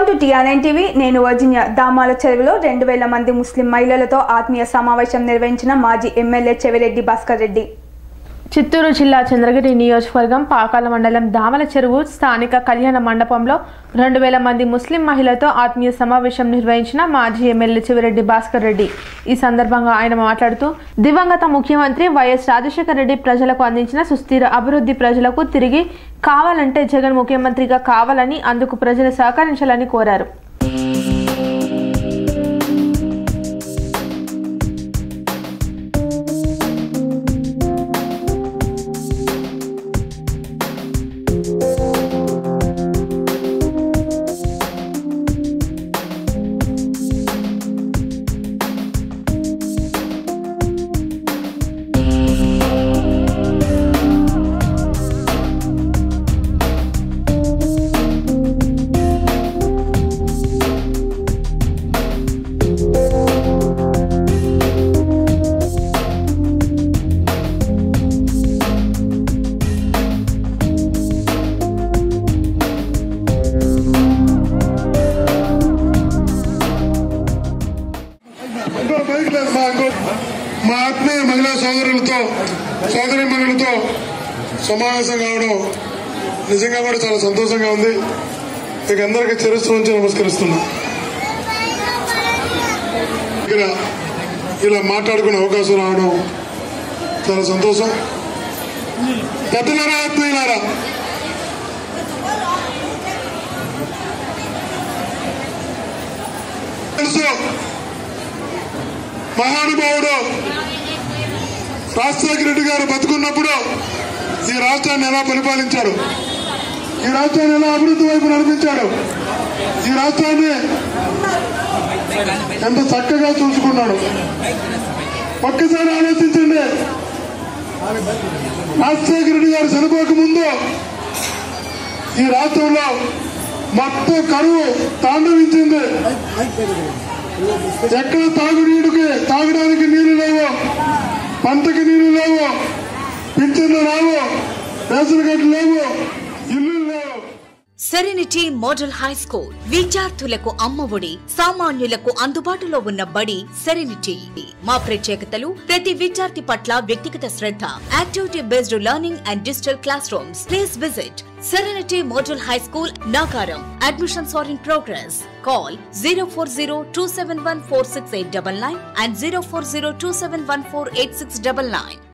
to TRN TV నేను Virginia దామాల చెరువులో రెండు వేల మంది ముస్లిం మహిళలతో ఆత్మీయ సమావేశం నిర్వహించిన మాజీ ఎమ్మెల్యే చెవిరెడ్డి భాస్కర్ రెడ్డి చిత్తూరు జిల్లా చంద్రగిరి నియోజకవర్గం పాకాల మండలం దామల చెరువు స్థానిక కళ్యాణ మండపంలో రెండు వేల మంది ముస్లిం మహిళలతో ఆత్మీయ సమావేశం నిర్వహించిన మాజీ ఎమ్మెల్యే చివిరెడ్డి భాస్కర్ రెడ్డి ఈ సందర్భంగా ఆయన మాట్లాడుతూ దివంగత ముఖ్యమంత్రి వైఎస్ రాజశేఖర రెడ్డి ప్రజలకు అందించిన సుస్థిర అభివృద్ధి ప్రజలకు తిరిగి కావాలంటే జగన్ ముఖ్యమంత్రిగా కావాలని అందుకు ప్రజలు సహకరించాలని కోరారు ఇంకో బైక్ లేదు మా ఇంకో మా ఆత్మీయ మహిళా సోదరులతో సోదరి మహిళలతో సమావేశం కావడం నిజంగా కూడా చాలా సంతోషంగా ఉంది మీకు అందరికీ చరిత్ర నుంచి నమస్కరిస్తున్నా ఇక్కడ ఇలా మాట్లాడుకునే అవకాశం రావడం చాలా సంతోషం పెద్దలారా ఆత్మీయులారా తెలుసు మహానుభావుడు రాజశేఖర రెడ్డి గారు బతుకున్నప్పుడు ఈ రాష్ట్రాన్ని ఎలా పరిపాలించాడు ఈ రాష్ట్రాన్ని ఎలా అభివృద్ధి వైపు నడిపించాడు ఈ రాష్ట్రాన్ని ఎంత చక్కగా చూసుకున్నాడు ఒక్కసారి ఆలోచించండి రాజశేఖర రెడ్డి గారు చనిపోక ముందు ఈ రాష్ట్రంలో మొత్తం కరువు తాండవించింది ఎక్కడ తాగునీటికి తాగడానికి నీళ్లు లేవు పంటకి నీళ్లు లేవు పింఛన్లు రావు రేషన్ కార్డు లేవు ఇల్లు లేవు సెరెనిటీ మోడల్ హై స్కూల్ విద్యార్థులకు అమ్మఒడి సామాన్యులకు అందుబాటులో ఉన్న బడి సెరెనిటీ మా ప్రత్యేకతలు ప్రతి విద్యార్థి పట్ల వ్యక్తిగత శ్రద్ధ activity based learning and digital classrooms please visit Serenity model high school Nagaram admissions are in progress call zero four zero two seven one four six eight double nine and zero four zero two seven one four eight six double nine